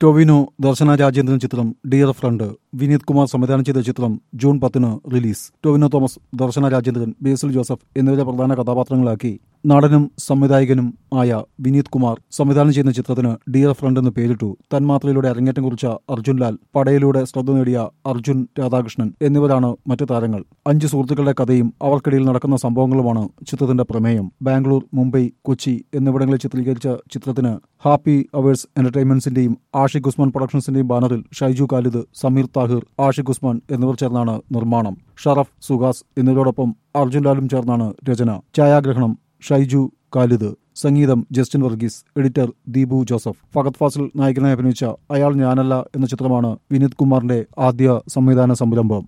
ടൊവിനോ ദർശന രാജേന്ദ്രൻ ചിത്രം dear friend Vineeth Kumar സംവിധാനം ചെയ്ത ചിത്രം ജൂൺ പത്തിന് release Tovino Thomas Darshana Rajendran Basil Joseph എന്നിവരെ പ്രധാന കഥാപാത്രങ്ങളാക്കി നടനും സംവിധായകനും ആയ വിനീത് കുമാർ സംവിധാനം ചെയ്യുന്ന ചിത്രത്തിന് ഡിയർ ഫ്രണ്ട് എന്ന് പേരിട്ടു തന്മാത്രയിലൂടെ അരങ്ങേറ്റം കുറിച്ച അർജുൻ ലാൽ പടയിലൂടെ ശ്രദ്ധ നേടിയ അർജുൻ രാധാകൃഷ്ണൻ എന്നിവരാണ് മറ്റു താരങ്ങൾ അഞ്ച് സുഹൃത്തുക്കളുടെ കഥയും അവർക്കിടയിൽ നടക്കുന്ന സംഭവങ്ങളുമാണ് ചിത്രത്തിന്റെ പ്രമേയം ബാംഗ്ലൂർ മുംബൈ കൊച്ചി എന്നിവിടങ്ങളിൽ ചിത്രീകരിച്ച ചിത്രത്തിന് ഹാപ്പി അവേഴ്സ് എന്റർടൈൻമെന്റ്സിന്റെയും ആഷിഖ് ഉസ്മാൻ പ്രൊഡക്ഷൻസിന്റെയും ബാനറിൽ ഷൈജു ഖാലിദ് സമീർ താഹിർ ആഷിഖ് ഉസ്മാൻ എന്നിവർ ചേർന്നാണ് നിർമ്മാണം ഷറഫ് സുഹാസ് എന്നിവരോടൊപ്പം അർജുൻ ലാലും ചേർന്നാണ് രചന ഛായാഗ്രഹണം ഷൈജു ഖാലിദ് സംഗീതം Justin Varghese editor Deepu Joseph Fahadh Faasil നായകനായി അഭിനയിച്ച അയാൾ ഞാനല്ല എന്ന ചിത്രമാണ് വിനീത് കുമാറിന്റെ ആദ്യ സംവിധാന സംരംഭം